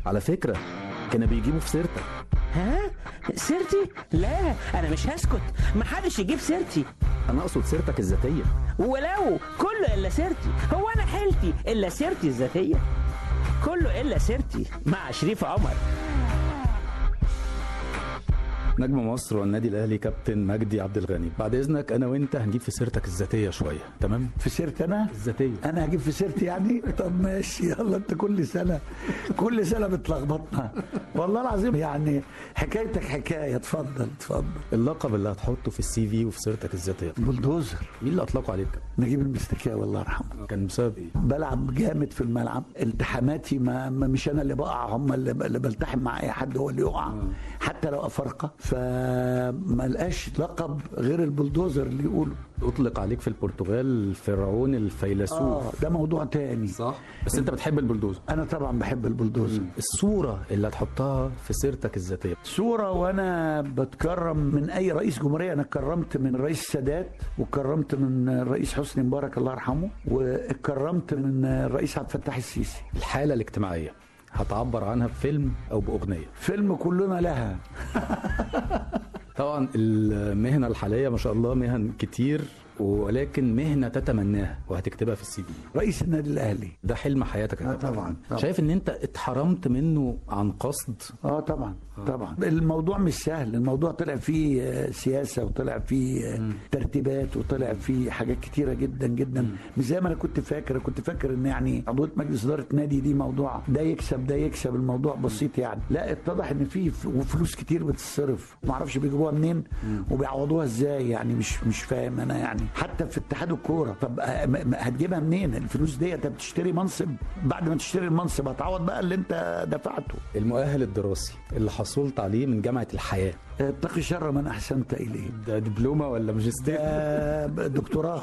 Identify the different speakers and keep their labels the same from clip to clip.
Speaker 1: على فكره كانوا بيجيبوا في سيرتك
Speaker 2: ها سيرتي لا انا مش هسكت محدش يجيب سيرتي
Speaker 1: انا اقصد سيرتك الذاتيه
Speaker 2: ولو كله الا سيرتي هو انا حيلتي الا سيرتي الذاتيه كله الا سيرتي مع شريف عمر
Speaker 1: نجم مصر والنادي الاهلي كابتن مجدي عبد الغني بعد اذنك انا وانت هنجيب في سيرتك الذاتيه شويه تمام
Speaker 3: في سيرتي انا
Speaker 1: الذاتيه
Speaker 3: انا هجيب في سيرتي يعني طب ماشي يلا انت كل سنه كل سنه بتلخبطنا والله العظيم يعني حكايتك حكايه اتفضل اتفضل
Speaker 1: اللقب اللي هتحطه في السي في وفي سيرتك الذاتيه
Speaker 3: بلدوزر
Speaker 1: مين اللي اطلقوا عليك
Speaker 3: نجيب المستكاوي الله يرحمه
Speaker 1: كان بسبب ايه
Speaker 3: بلعب جامد في الملعب التحاماتي ما ما- مش انا اللي بقع هم اللي, اللي بلتحم مع اي حد هو اللي يقع حتى لو افارقه فما لقاش لقب غير البلدوزر اللي يقولوا
Speaker 1: اطلق عليك في البرتغال فرعون الفيلسوف
Speaker 3: اه ده موضوع تاني
Speaker 1: صح بس انت بتحب البلدوزر
Speaker 3: انا طبعا بحب البلدوزر
Speaker 1: الصوره اللي هتحطها في سيرتك الذاتيه
Speaker 3: صورة وأنا بتكرم من أي رئيس جمهورية أنا اتكرمت من الرئيس السادات واتكرمت من الرئيس حسني مبارك الله يرحمه واتكرمت من الرئيس عبد الفتاح السيسي
Speaker 1: الحاله الاجتماعيه هتعبر عنها بفيلم او باغنيه
Speaker 3: فيلم كلنا لها
Speaker 1: طبعا المهنه الحاليه ما شاء الله مهن كتير ولكن مهنه تتمناها وهتكتبها في السي في
Speaker 3: رئيس النادي الأهلي
Speaker 1: ده حلم حياتك يا
Speaker 3: آه
Speaker 1: كابتن.
Speaker 3: طبعا طبعا
Speaker 1: شايف ان انت اتحرمت منه عن قصد
Speaker 3: اه طبعا طبعا الموضوع مش سهل الموضوع طلع فيه آه، سياسه وطلع فيه آه، ترتيبات وطلع فيه حاجات كتيره جدا جدا مش زي ما انا كنت فاكر كنت فاكر ان يعني عضويه مجلس اداره نادي دي موضوع ده يكسب ده يكسب الموضوع بسيط يعني لا اتضح ان فيه ف- وفلوس كتير بتتصرف ما اعرفش بيجيبوها منين وبيعوضوها ازاي يعني مش مش فاهم انا يعني حتى في اتحاد الكوره طب آه، م- م- هتجيبها منين الفلوس دي انت بتشتري منصب بعد ما تشتري المنصب هتعوض بقى اللي انت دفعته
Speaker 1: المؤهل الدراسي اللي حصلت عليه من جامعه الحياه
Speaker 3: اتقي شر من احسنت اليه
Speaker 1: ده دبلومه ولا ماجستير
Speaker 3: آه، دكتوراه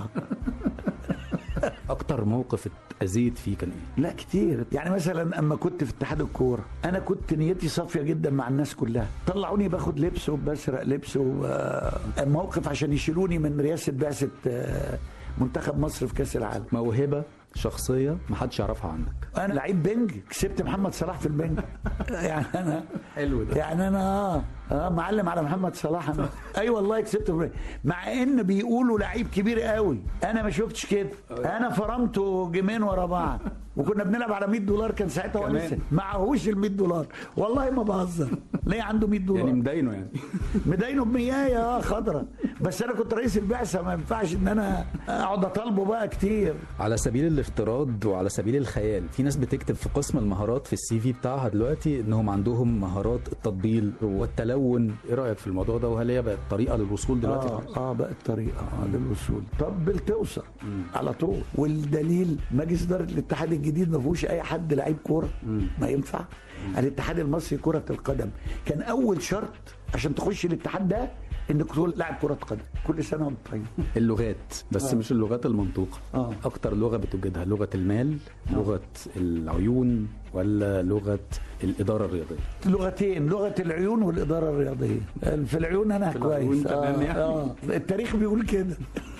Speaker 1: اكتر موقف اتاذيت فيه كان ايه
Speaker 3: لا كتير يعني مثلا اما كنت في اتحاد الكوره انا كنت نيتي صافيه جدا مع الناس كلها طلعوني باخد لبس وبسرق لبس وموقف عشان يشيلوني من رئاسه بعثه آه، منتخب مصر في كاس العالم
Speaker 1: موهبه شخصيه محدش يعرفها عنك
Speaker 3: انا لعيب بنج كسبت محمد صلاح في البنج يعني انا
Speaker 1: حلو ده.
Speaker 3: يعني انا اه اه معلم على محمد صلاح انا اي أيوة والله كسبت في البنج مع ان بيقولوا لعيب كبير قوي انا ما شفتش كده انا فرمته جيمين ورا بعض وكنا بنلعب على 100 دولار كان ساعتها هو
Speaker 1: كمان.
Speaker 3: لسه معهوش ال 100 دولار والله ما بهزر ليه عنده 100 دولار
Speaker 1: يعني مداينه يعني
Speaker 3: مدينه ب 100 اه خضرة بس انا كنت رئيس البعثه ما ينفعش ان انا اقعد اطالبه بقى كتير
Speaker 1: على سبيل الافتراض وعلى سبيل الخيال في ناس بتكتب في قسم المهارات في السي في بتاعها دلوقتي انهم عندهم مهارات التطبيل والتلون ايه رايك في الموضوع ده وهل هي بقت طريقه للوصول دلوقتي
Speaker 3: اه اه بقت طريقه آه للوصول طب توصل على طول والدليل مجلس اداره الاتحاد الجديد ما فيهوش اي حد لعيب كوره ما ينفع الاتحاد المصري كره القدم كان اول شرط عشان تخش الاتحاد ده انك تكون لاعب كره قدم كل سنه وانت طيب
Speaker 1: اللغات بس
Speaker 3: آه.
Speaker 1: مش اللغات المنطوقه
Speaker 3: آه.
Speaker 1: اكتر لغه بتوجدها لغه المال لغه العيون ولا لغه الاداره الرياضيه
Speaker 3: لغتين لغه العيون والاداره الرياضيه في العيون انا
Speaker 1: العيون
Speaker 3: كويس
Speaker 1: تمام يعني.
Speaker 3: آه. التاريخ بيقول كده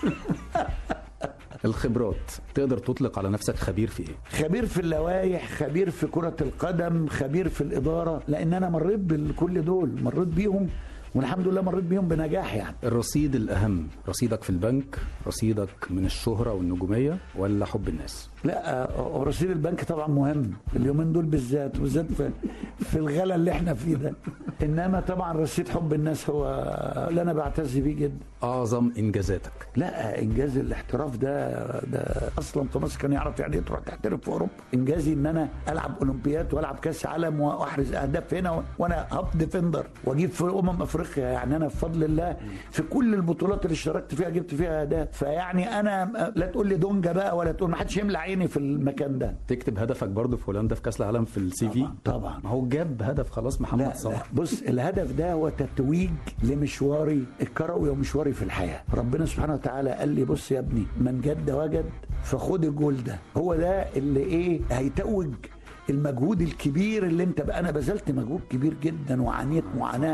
Speaker 1: الخبرات تقدر تطلق على نفسك خبير في ايه
Speaker 3: خبير في اللوائح خبير في كرة القدم خبير في الإدارة لأن أنا مريت بكل دول مريت بيهم والحمد لله مريت بيهم بنجاح يعني
Speaker 1: الرصيد الاهم رصيدك في البنك رصيدك من الشهره والنجوميه ولا حب الناس
Speaker 3: لا آه، رصيد البنك طبعا مهم اليومين دول بالذات بالذات في, في الغلا اللي احنا فيه ده انما طبعا رصيد حب الناس هو اللي انا بعتز بيه جدا
Speaker 1: اعظم انجازاتك
Speaker 3: لا انجاز الاحتراف ده ده اصلا في مصر كان يعرف يعني ايه تروح تحترف في اوروبا انجازي ان انا العب اولمبياد والعب كاس عالم واحرز اهداف هنا وانا هاب ديفندر واجيب في امم افريقيا يعني انا بفضل الله في كل البطولات اللي اشتركت فيها جبت فيها اهداف فيعني انا لا تقول لي دونجا بقى ولا تقول ما حدش يملى عيني في المكان ده
Speaker 1: تكتب هدفك برضه في هولندا في كاس العالم في السي في
Speaker 3: طبعاً، طبعاً.
Speaker 1: ما هو جاب هدف خلاص محمد
Speaker 3: لا, لا
Speaker 1: صلاح
Speaker 3: بص الهدف ده هو تتويج لمشواري الكروي ومشواري في الحياه ربنا سبحانه وتعالى قال لي بص يا ابني من جد وجد فخد الجول ده هو ده اللي ايه هيتوج المجهود الكبير اللي انت بقى انا بذلت مجهود كبير جدا وعانيت معاناه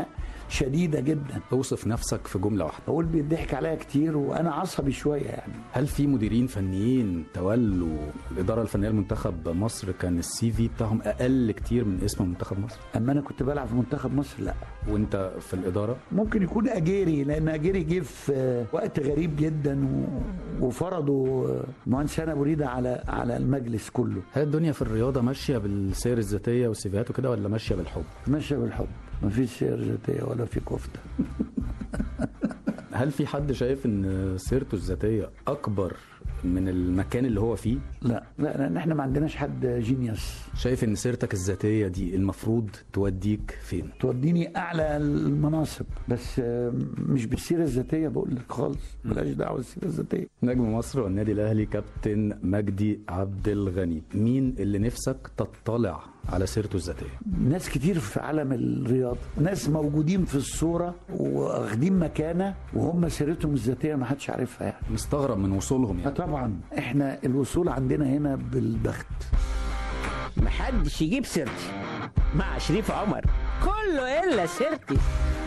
Speaker 3: شديده جدا
Speaker 1: اوصف نفسك في جمله واحده
Speaker 3: اقول بيضحك عليا كتير وانا عصبي شويه يعني
Speaker 1: هل في مديرين فنيين تولوا الاداره الفنيه لمنتخب مصر كان السي في بتاعهم اقل كتير من اسم منتخب مصر
Speaker 3: اما انا كنت بلعب في منتخب مصر لا
Speaker 1: وانت في الاداره
Speaker 3: ممكن يكون اجيري لان اجيري جه في وقت غريب جدا و- وفرضوا مهندس هاني ابو ريده على على المجلس كله
Speaker 1: هل الدنيا في الرياضه ماشيه بالسير الذاتيه والسيفيهات وكده ولا ماشيه بالحب
Speaker 3: ماشيه بالحب مفيش سير ذاتيه ولا في كفته
Speaker 1: هل في حد شايف ان سيرته الذاتيه اكبر من المكان اللي هو فيه
Speaker 3: لا لا لان احنا ما عندناش حد جينيوس
Speaker 1: شايف ان سيرتك الذاتيه دي المفروض توديك فين
Speaker 3: توديني اعلى المناصب بس آه، مش بالسيره الذاتيه بقول لك خالص ملهاش دعوه بالسيره الذاتيه
Speaker 1: نجم مصر والنادي الاهلي كابتن مجدي عبد الغني مين اللي نفسك تطلع على سيرته الذاتيه
Speaker 3: ناس كتير في عالم الرياضه ناس موجودين في الصوره واخدين مكانه وهم سيرتهم الذاتيه ما حدش عارفها يعني
Speaker 1: مستغرب من وصولهم
Speaker 3: آه
Speaker 1: يعني
Speaker 3: طبعا احنا الوصول عندنا هنا بالبخت
Speaker 2: محدش يجيب سيرتي مع شريف عمر كله الا سيرتي